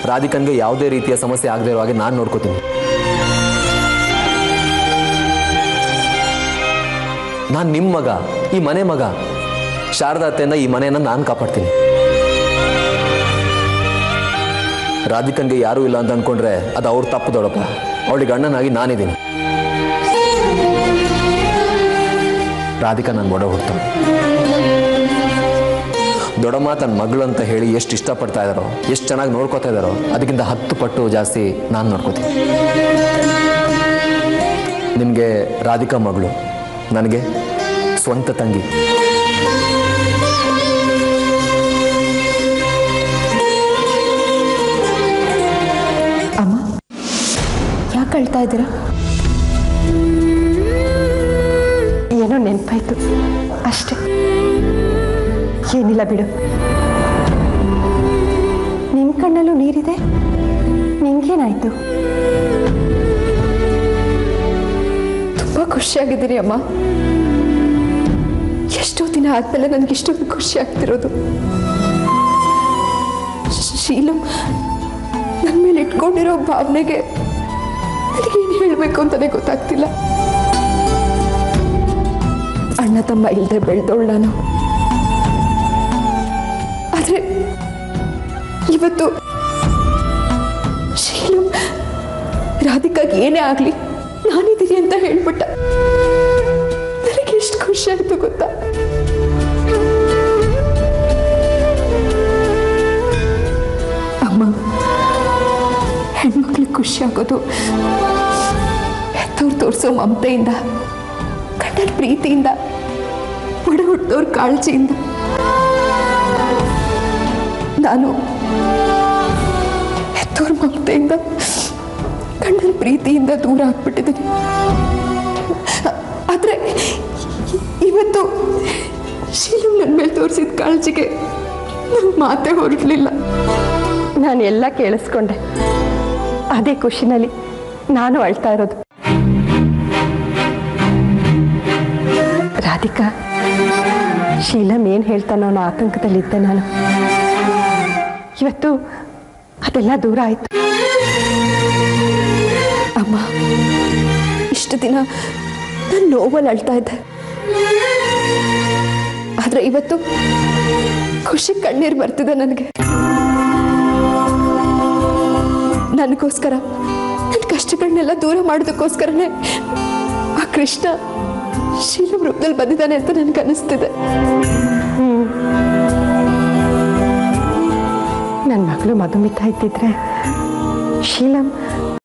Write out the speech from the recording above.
ರಾಧಿಕನ್ಗೆ ಯಾವುದೇ ರೀತಿಯ ಸಮಸ್ಯೆ ಆಗದೆ ಇರೋ ಹಾಗೆ ನಾನು ನೋಡ್ಕೋತೀನಿ ನಾನು ನಿಮ್ಮ ಮಗ ಈ ಮನೆ ಮಗ ಶಾರದಾ ಅತ್ತೆಯಿಂದ ಈ ಮನೆಯನ್ನು ನಾನು ಕಾಪಾಡ್ತೀನಿ ರಾಧಿಕನ್ಗೆ ಯಾರೂ ಇಲ್ಲ ಅಂತ ಅನ್ಕೊಂಡ್ರೆ ಅದು ಅವ್ರ ತಪ್ಪು ದೊಡ್ಡಪ್ಪ ಅವಳಿಗೆ ಅಣ್ಣನಾಗಿ ನಾನಿದ್ದೀನಿ ರಾಧಿಕಾ ನನ್ನ ಒಡ ಹುಡ್ತಾಳೆ ದೊಡ್ಡಮ್ಮ ತನ್ನ ಮಗಳು ಅಂತ ಹೇಳಿ ಎಷ್ಟು ಇಷ್ಟಪಡ್ತಾ ಇದ್ದಾರೋ ಎಷ್ಟು ಚೆನ್ನಾಗಿ ನೋಡ್ಕೋತಾ ಇದ್ದಾರೋ ಅದಕ್ಕಿಂತ ಹತ್ತು ಪಟ್ಟು ಜಾಸ್ತಿ ನಾನು ನೋಡ್ಕೋತೀನಿ ನಿಮಗೆ ರಾಧಿಕಾ ಮಗಳು ನನಗೆ ಸ್ವಂತ ತಂಗಿ ಅಮ್ಮ ಯಾಕೆ ಅಳ್ತಾ ಇದ್ದೀರಾ ಏನೋ ನೆನಪಾಯ್ತು ಅಷ್ಟೇ ಏನಿಲ್ಲ ಬಿಡು ನಿನ್ನ ಕಣ್ಣಲ್ಲೂ ನೀರಿದೆ ನಿಂಗೇನಾಯ್ತು ತುಂಬ ಖುಷಿಯಾಗಿದ್ದೀರಿ ಅಮ್ಮ ಎಷ್ಟೋ ದಿನ ಆದ್ಮೇಲೆ ನನಗೆ ಇಷ್ಟೊಂದು ಖುಷಿ ಆಗ್ತಿರೋದು ಶೀಲಂ ನನ್ನ ಮೇಲೆ ಇಟ್ಕೊಂಡಿರೋ ಭಾವನೆಗೆ ನನಗೇನು ಹೇಳಬೇಕು ಅಂತಲೇ ಗೊತ್ತಾಗ್ತಿಲ್ಲ ಅಣ್ಣ ತಮ್ಮ ಇಲ್ಲದೆ ಬೆಳೆದವಳು ನಾನು ಆದರೆ ಇವತ್ತು ಶೀಲು ರಾಧಿಕಾಗೆ ಏನೇ ಆಗಲಿ ನಾನಿದ್ದೀನಿ ಅಂತ ಹೇಳ್ಬಿಟ್ಟ ನನಗೆ ಎಷ್ಟು ಖುಷಿ ಆಯ್ತು ಗೊತ್ತಾ ಅಮ್ಮ ಹೆಣ್ಮಕ್ಳಿಗೆ ಖುಷಿ ಆಗೋದು ಹೆತ್ತವ್ರು ತೋರಿಸೋ ಮಮತೆಯಿಂದ ಗಂಡನ ಪ್ರೀತಿಯಿಂದ ಒಡ ಹುಟ್ಟಿದವ್ರ ಕಾಳಜಿಯಿಂದ ನಾನು ಹೆತ್ತವ್ರ ಮಮತೆಯಿಂದ ಗಂಡನ ಪ್ರೀತಿಯಿಂದ ದೂರ ಆಗ್ಬಿಟ್ಟಿದ್ದೀನಿ ಆದರೆ ಇವತ್ತು ಶೀಲು ನನ್ನ ಮೇಲೆ ತೋರಿಸಿದ ಕಾಳಜಿಗೆ ನನ್ನ ಮಾತೇ ಹೊರಡಲಿಲ್ಲ ನಾನು ಎಲ್ಲ ಕೇಳಿಸ್ಕೊಂಡೆ ಅದೇ ಖುಷಿನಲ್ಲಿ ನಾನು ಅಳ್ತಾ ಇರೋದು ರಾಧಿಕಾ ಶೀಲಂ ಏನು ಹೇಳ್ತಾನೋ ಅನ್ನೋ ಆತಂಕದಲ್ಲಿದ್ದೆ ನಾನು ಇವತ್ತು ಅದೆಲ್ಲ ದೂರ ಆಯ್ತು ಅಮ್ಮ ಇಷ್ಟು ದಿನ ನಾನು ನೋವಲ್ಲಿ ಅಳ್ತಾ ಇದ್ದೆ ಆದರೆ ಇವತ್ತು ಖುಷಿ ಕಣ್ಣೀರು ಬರ್ತಿದೆ ನನಗೆ ನನಗೋಸ್ಕರ ನನ್ನ ಕಷ್ಟಗಳನ್ನೆಲ್ಲ ದೂರ ಮಾಡೋದಕ್ಕೋಸ್ಕರನೇ ಆ ಕೃಷ್ಣ ಶೀಲಂ ರೂಪದಲ್ಲಿ ಬಂದಿದ್ದಾನೆ ಅಂತ ನನಗೆ ಅನಿಸ್ತಿದೆ ನನ್ನ ಮಗಳು ಮಧುಮಿತ ಇದ್ದಿದ್ರೆ ಶೀಲಂ